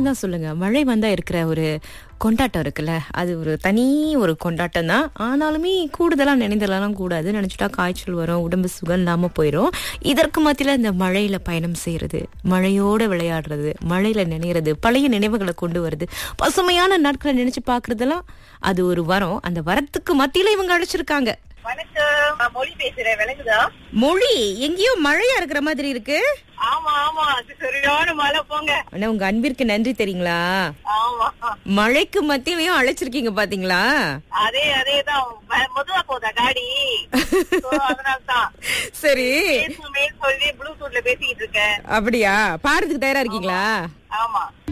தான் சொல்லுங்க மழை வந்தா இருக்கிற ஒரு கொண்டாட்டம் இருக்குல்ல அது ஒரு தனி ஒரு கொண்டாட்டம் தான் ஆனாலுமே கூடுதலா நினைந்தலாம் கூடாது நினைச்சிட்டா காய்ச்சல் வரும் உடம்பு சுகம் இல்லாம போயிடும் இதற்கு மத்தியில இந்த மழையில பயணம் செய்யறது மழையோட விளையாடுறது மழையில நினைறது பழைய நினைவுகளை கொண்டு வருது பசுமையான நாட்களை நினைச்சு பாக்குறதெல்லாம் அது ஒரு வரம் அந்த வரத்துக்கு மத்தியில இவங்க அழைச்சிருக்காங்க வணக்கம் நான் மொழி பேசுறேன் விளங்குதா மொழி எங்கேயோ மழையா இருக்கிற மாதிரி இருக்கு ஆமா ஆமா அது சரியான மழை போங்க ஆனா உங்க அன்பிற்கு நன்றி தெரியுங்களா ஆமா மழைக்கு மத்தியிலையும் அழைச்சிருக்கீங்க பாத்தீங்களா அதே அதேதான் ம- மெதுவா போதா காடி So, அதனாலதான் சரி பேசுமே சொல்லி ப்ளூடூத்ல பேசிக்கிட்டு இருக்கேன் அப்படியா பாடுறதுக்கு தயாரா இருக்கீங்களா ஆமா